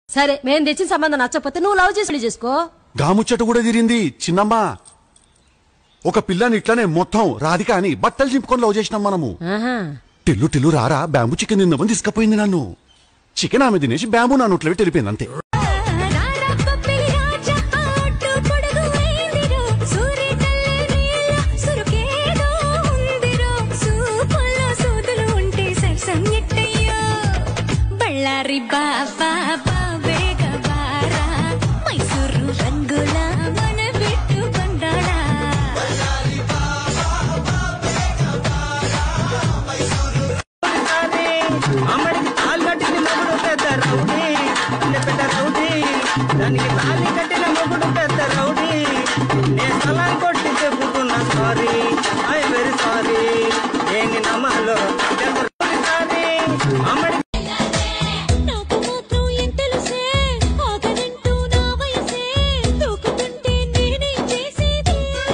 సరే మేం తెచ్చిన సంబంధం నచ్చకపోతే నువ్వు లవ్ చేసి పెళ్లి చేసుకో గాముచ్చట కూడా తిరిగింది చిన్నమ్మా ఒక పిల్లని ఇట్లానే మొత్తం రాధిక అని బట్టలు చింపుకొని లవ్ చేసినాం మనము ఆహా టిల్లు టిల్లు రారా బ్యాంబు చికెన్ తిందామని తీసుకుపోయింది నన్ను చికెన్ ఆమె తినేసి బ్యాంబు నా నోట్లో పెట్టి వెళ్ళిపోయింది అంతే బళ్ళారి బాబా బాబేగ బారా మైసూరు రంగుల మన బిట్టు బండాడా అమ్మడికి తాళి కట్టిన మొగుడు పెద్ద రౌడీ చిన్న పెద్ద రౌడీ దానికి తాళి కట్టిన మొగుడు పెద్ద రౌడీ నేను సలాం కొట్టి చెప్పుకున్నా సారీ ఐ వెరీ సారీ ఏంటి నమ్మాలో సారీ అమ్మడి నాకు మాత్రం ఏం తెలుసే ఆగనంటూ నా వయసే దూకుతుంటే నేనే చేసేది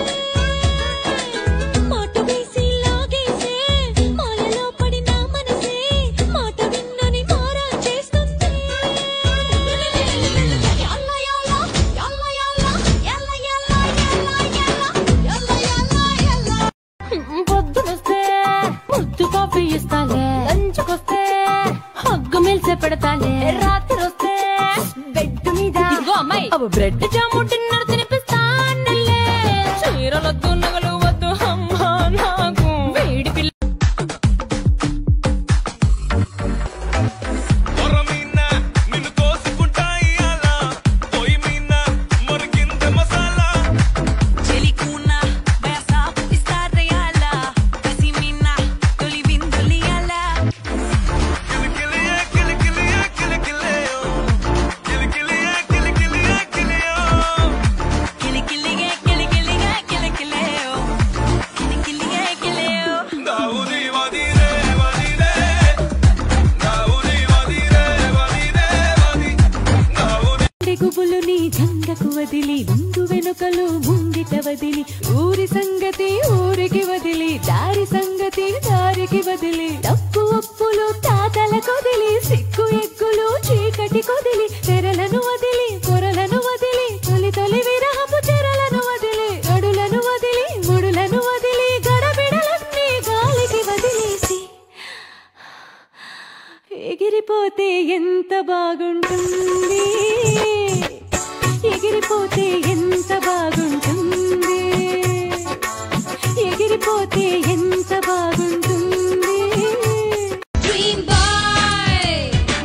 మాట వేసి లాగేసే మాయలో పడిన మనసే మాట విన్నని మారా చేస్తుంది యల్ల యల్ల యల్ల యల్ల యల్ల యల్ల యల్ల యల్ల యల్ల పొద్దునొస్తే ముద్దు కాఫీ ఇస్తాలే లంచ్కొస్తే హగ్గు మిల్సే పెడతాలే రాత్రి వస్తే బెడ్ మీద ఇదిగో అమ్మాయి అవి బ్రెడ్ జాము డిన్నర్ తినిపిస్తానులే చీరలొద్దు నగలు వద్దు అమ్మా నాకు వేడి పిల్ల కొరమీన నిన్ను కోసుకుంటా ఇయ్యాల పొయ్యి మీన మరిగింత మసాలా చెలికూన బయసా ఇస్తారయాల కసిమిన తొలి విందులియాల కిలికిలియే కిలికిలియే కిలికిలియో కిలికిలియే కిలికిలియే కిలియో కిలికిలిగే కిలికిలిగే కిలికిలేయో కిలికిలిగే కిలేయో దావుది వదిరే వదిరే దావుది వదిరే వదిరే వది దావుది గుబులు నీ జంగకు వదిలి ముందు వెనుకలు ముంగిట వదిలి ఊరి సంగతి ఊరికి వదిలి దారి సంగతి దారికి వదిలి డప్పు ఒప్పులు తాతల కొదిలి సిగ్గు ఎగ్గులు చీకటి కొదిలి తెరలను వదిలి పొరలను వదిలి తొలి తొలి విరహపు తెరలను వదిలి గడులను వదిలి ముడులను వదిలి గడబిడలన్నీ గాలికి వదిలేసి ఎగిరిపోతే ఎంత బాగుంటుంది ఎగిరిపోతే ఎంత బాగుంటుంది ఎగిరిపోతే ఎంత బాగుంటుంది డ్రీమ్ బాయ్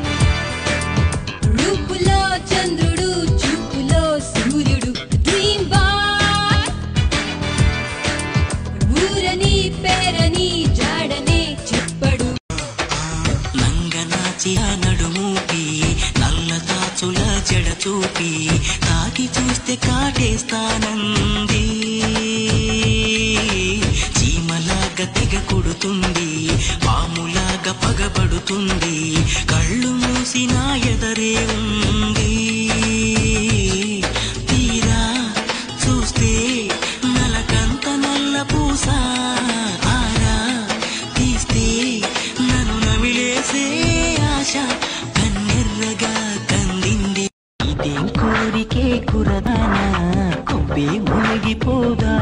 రూపులో చంద్రుడు చూపులో సూర్యుడు డ్రీమ్ బాయ్ ఊరని పేరని జాడనే చెప్పడు లంగనాచి ఆ నడుమూపి నల్ల తాచుల జడ చూపి తాకి చూస్తే కాటేస్తానంది చీమలాగా తెగ కొడుతుంది పాములాగా పగబడుతుంది కళ్ళు మూసి నా ఎదరే ఉంది తీరా చూస్తే నలకంత నల్ల పూస ఆరా తీస్తే నన్ను నమిలేసే ఆశ కన్నెర్రగా కందింది ఇదేం కోరికే కురదానా కొబ్బే మునిగిపోదా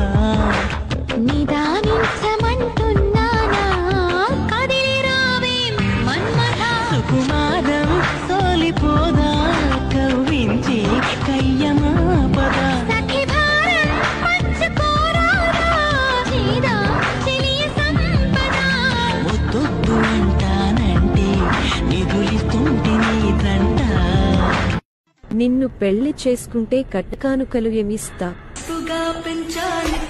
నిదానించమంటున్నానా కదిలి రావే మన్మథా సుకుమారం సోలిపోదా కవ్వించి కయ్యమా పదా సఖి భారం పంచుకోరాదా సీదా చెలియ సంపద ముద్దొద్దు అంటానంటే నిధులిస్తుంటే నీదంట నిన్ను పెళ్లి చేసుకుంటే కట్కానుకలు ఏమిస్తా గా పెంచాలి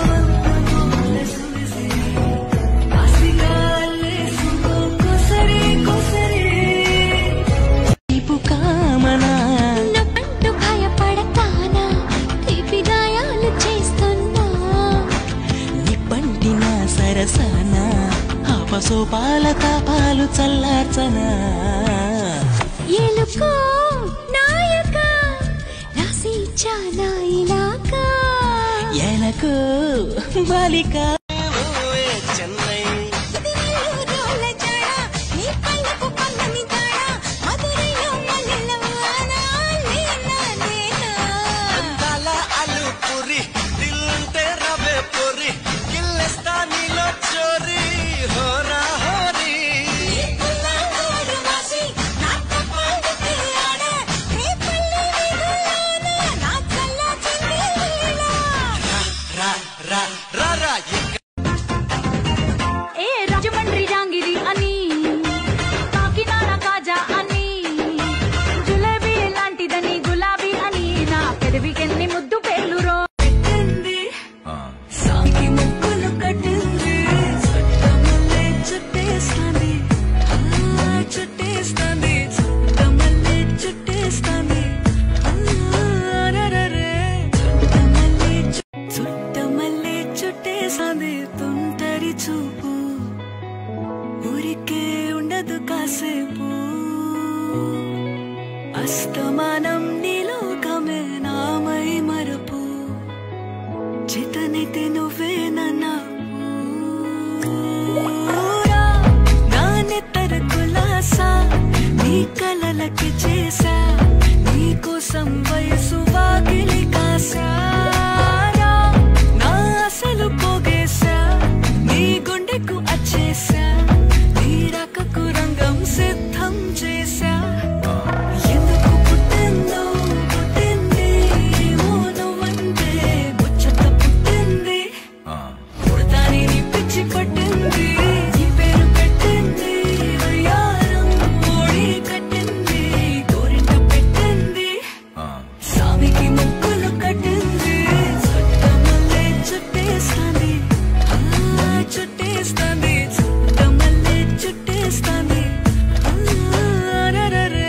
కామనా నువ్వంటూ భయపడతానా తీపి గాయాలు చేస్తున్నా నిప్పంటిన సరసన ఆపసోపాల తాపాలు చల్లార్చనా ఎలుకో నాయక రాసి ఇచ్చానా ఇలాగా ఎలకు బాలిక చెన్నై నీ కళ్ళకు కళ్ళని తాడా మధురైలో మల్లెల వాన సమానం నీలోకమే నామై మరపు చితనితే నువ్వే నూరా నానెత్తర కులాసా నీ కలలకి చేసా నీ కోసం వయసు వాకిలి కాసారా నా అసలు పోగేశా నీ గుండెకు అచ్చేసా నీ రకకు రంగం సిద్ధం చేశా ఎందుకు పుట్టిందో పుట్టింది ఏమో నువ్వంటే ముచ్చట పుట్టింది పుడతాని నీ పిచ్చి పట్టింది ఈ పేరు పెట్టింది వయ్యారం ఓడి కట్టింది గోరింట పెట్టింది స్వామికి ముక్కులు కట్టింది చుట్టమల్లే చుట్టేస్తాంది ఆ, చుట్టేస్తాంది చుట్టమల్లే చుట్టేస్తాంది ఆ, రరరే.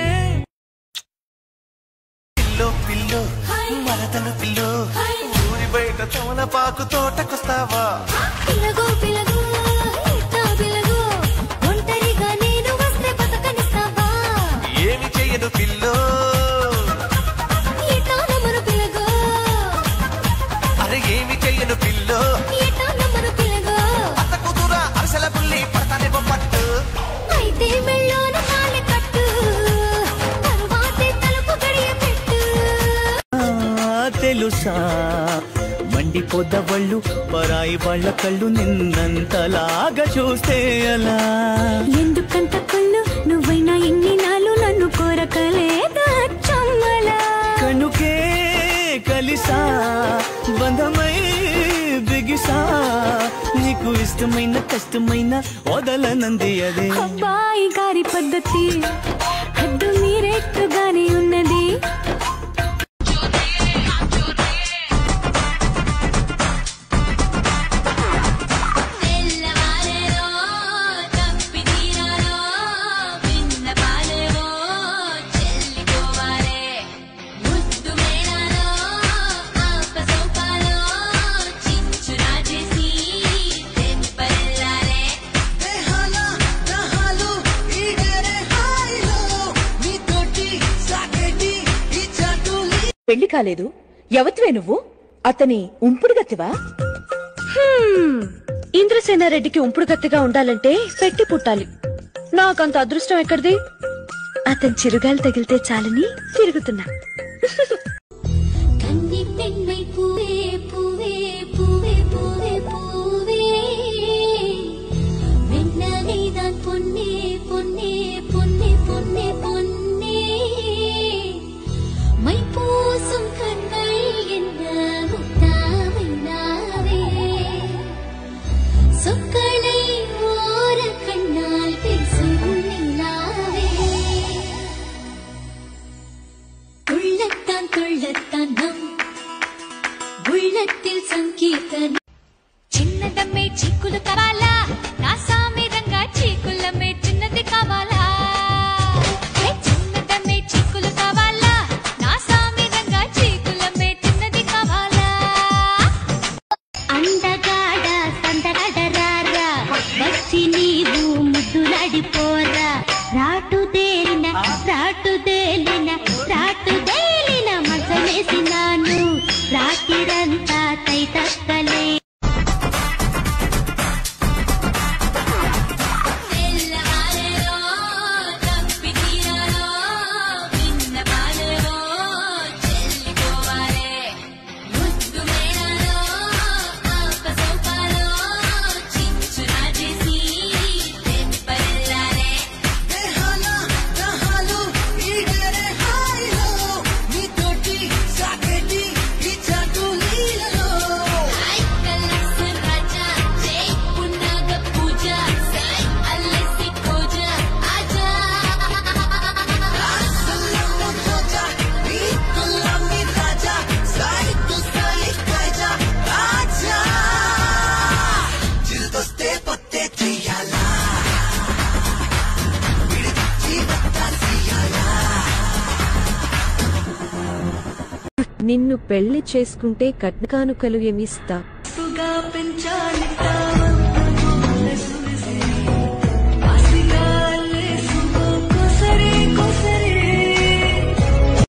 పిల్లో పిల్లో మరదలు పిల్లో ఊరి బయట తమలపాకు తోటకొస్తావా పిలగో పిలగో ఇట్టా పిలగో ఒంటరిగా నేను వస్తే బతకనిస్తావా ఏమి చెయ్యను పిల్లో ఇట్టా నమ్మను పిలగో అరే ఏమి చెయ్యను పిల్లో ఇట్టా నమ్మను పిలగో అత్త కూతురా అరసల పుల్లి పడతానే పట్టు అయితే మెళ్ళోన తాళి కట్టు తరువాతే తలుపు గడియ పెట్టు తెలుసా మండిపోద్దవళ్ళు పరాయి వాళ్ళ కళ్ళు నిన్నంతలాగా చూస్తే అలా ఎందుకంత కుళ్ళు నువ్వైనా ఎన్ని నాలు నన్ను కోరకలేదా చమ్మలా కనుకే కలిసా బంధమై బిగిసా నీకు ఇష్టమైన కష్టమైన వదలనంది అదే అబ్బాయి గారి పద్ధతి హద్దు మీరెట్టుగానే ఉన్నది పెళ్లి కాలేదు ఎవతివే నువ్వు అతని ఉంపుడు గతివా ఇంద్రసేనారెడ్డికి ఉంపుడు గతిగా ఉండాలంటే పెట్టి పుట్టాలి నాకంత అదృష్టం ఎక్కడిది అతని చిరుగాలు తగిలితే చాలని తిరుగుతున్నా கன்னி பெண்மை பூவே பூவே பூவே பூவே பூவே வெண்ணகைதான் பொன்னே பொன்னே பொன்னே பொன்னே பொன்னே மை பூசும் கண்கள் என்ன முத்தாமை நாவே சொற்களை ஓர கண்ணால் பேசும் நிலாவே உள்ளத்தான் கொள்ளத்தான் நம் உள்ளத்தில் సంకీర్తన చిన్నదమ్మే చీకులు కావాలా నా సామి రంగా చీకులమ్మే చిన్నది కావాలా ఏ చిన్నదమ్మే చీకులు కావాలా నా సామి రంగా చీకులమ్మే చిన్నది కావాలా అందగాడ సందగాడ రారా వచ్చి నీవు ముద్దులాడిపోరా రాటు తేలిన రాటు తేలిన రాటు తేలిన మసలేసినాను రాత్రిరంతా తై తక్కలే నిన్ను పెళ్లి చేసుకుంటే కట్నకానుకలు ఏమిస్తా గా పెంచాలిట